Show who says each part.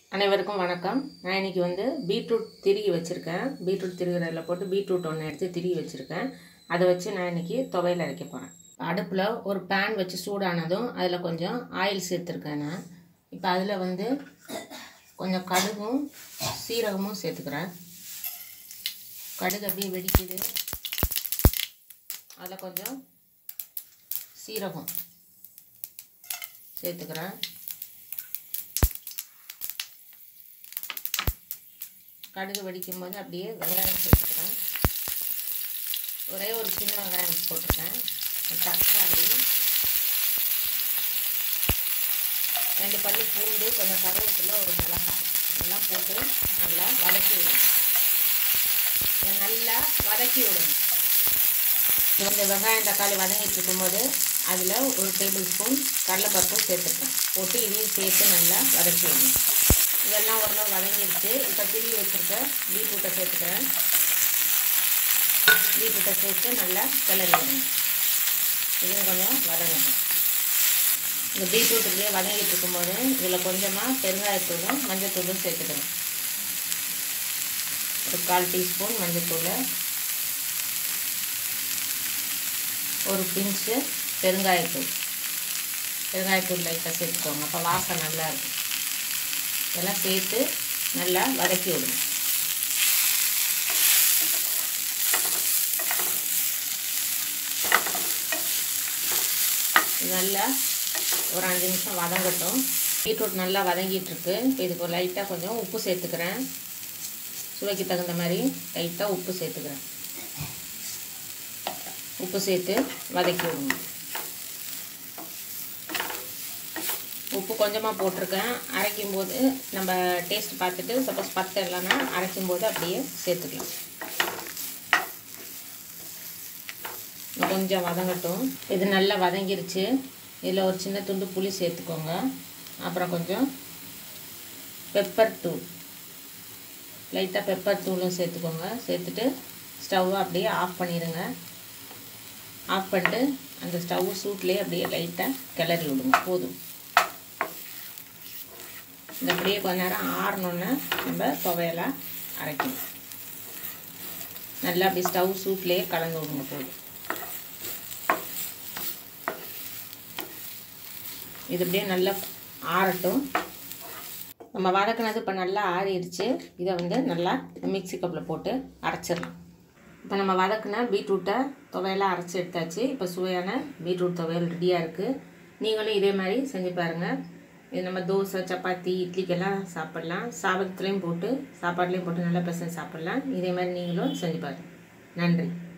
Speaker 1: அனைவருக்கும் வணக்கம் நான் இன்னைக்கு வந்து பீட்ரூட் திருகி வச்சுருக்கேன் பீட்ரூட் திருகிறதில் போட்டு பீட்ரூட் ஒன்று எடுத்து திருகி வச்சுருக்கேன் அதை வச்சு நான் இன்னைக்கு துவையல் அரைக்க போகிறேன் அடுப்பில் ஒரு பேன் வச்சு சூடானதும் அதில் கொஞ்சம் ஆயில் சேர்த்துருக்கேன் நான் இப்போ அதில் வந்து கொஞ்சம் கடுகும் சீரகமும் சேர்த்துக்கிறேன் கடுகு அப்படியே வெடிக்குது அதில் கொஞ்சம் சீரகம் சேர்த்துக்கிறேன் கடுகு வெடிக்கும் போது அப்படியே வெங்காயம் சேர்த்துக்கிறேன் ஒரே ஒரு சின்ன வெங்காயம் போட்டிருக்கேன் தக்காளி ரெண்டு பல்லு பூண்டு கொஞ்சம் கருவேப்பிலை ஒரு மிளகாய் இதெல்லாம் போட்டு நல்லா வதக்கி விடணும் இதை நல்லா வதக்கி விடணும் இந்த வெங்காயம் தக்காளி வதங்கிட்டு இருக்கும்போது அதில் ஒரு டேபிள் ஸ்பூன் கடலைப்பருப்பு சேர்த்துக்கிறேன் போட்டு இதையும் சேர்த்து நல்லா வதக்கி விடணும் இதெல்லாம் ஓரளவு வதங்கிடுச்சு இப்போ திருவி வச்சுருக்க பீட்ரூட்டை சேர்த்துக்கிறேன் பீட்ரூட்டை சேர்த்து நல்லா கிளறி விடணும் இதுவும் கொஞ்சம் வதங்கட்டும் இந்த பீட்ரூட் இப்படியே வதங்கிட்டு இருக்கும்போது இதில் கொஞ்சமாக பெருங்காயத்தூளும் மஞ்சத்தூளும் சேர்த்துக்கிறேன் ஒரு கால் டீஸ்பூன் மஞ்சத்தூள் ஒரு பிஞ்சு பெருங்காயத்தூள் பெருங்காயத்தூள் லைட்டாக சேர்த்துக்கோங்க அப்போ வாசம் நல்லா இருக்கும் இதெல்லாம் சேர்த்து நல்லா வதக்கி விடணும் நல்லா ஒரு அஞ்சு நிமிஷம் வதங்கட்டும் பீட்ரூட் நல்லா வதங்கிட்டு இருக்கு இப்போ இதுக்கு ஒரு லைட்டாக கொஞ்சம் உப்பு சேர்த்துக்கிறேன் சுவைக்கு தகுந்த மாதிரி லைட்டாக உப்பு சேர்த்துக்கிறேன் உப்பு சேர்த்து வதக்கி விடுங்க உப்பு கொஞ்சமாக போட்டிருக்கேன் அரைக்கும் போது நம்ம டேஸ்ட் பார்த்துட்டு சப்போஸ் பத்து இல்லைன்னா அரைக்கும் போது அப்படியே சேர்த்துக்கலாம் கொஞ்சம் வதங்கட்டும் இது நல்லா வதங்கிருச்சு இதில் ஒரு சின்ன துண்டு புளி சேர்த்துக்கோங்க அப்புறம் கொஞ்சம் பெப்பர் தூள் லைட்டாக பெப்பர் தூளும் சேர்த்துக்கோங்க சேர்த்துட்டு ஸ்டவ்வை அப்படியே ஆஃப் பண்ணிடுங்க ஆஃப் பண்ணிட்டு அந்த ஸ்டவ் சூட்லேயே அப்படியே லைட்டாக கிளறி விடுங்க போதும் இந்த அப்படியே கொஞ்ச நேரம் ஆறணுன்னு நம்ம துவையலாக அரைக்கணும் நல்லா அப்படி ஸ்டவ் சூட்லேயே கலந்து விடுங்க போதும் இது அப்படியே நல்லா ஆறட்டும் நம்ம வதக்குனது இப்போ நல்லா ஆறிடுச்சு இதை வந்து நல்லா மிக்சி கப்பில் போட்டு அரைச்சிடலாம் இப்போ நம்ம வதக்குன பீட்ரூட்டை துவையெல்லாம் அரைச்சி எடுத்தாச்சு இப்போ சுவையான பீட்ரூட் துவையல் ரெடியாக இருக்குது நீங்களும் இதே மாதிரி செஞ்சு பாருங்கள் இது நம்ம தோசை சப்பாத்தி இட்லிக்கெல்லாம் சாப்பிட்லாம் சாதத்துலேயும் போட்டு சாப்பாட்லேயும் போட்டு நல்லா பசங்க சாப்பிட்லாம் இதே மாதிரி நீங்களும் செஞ்சு பாருங்கள் நன்றி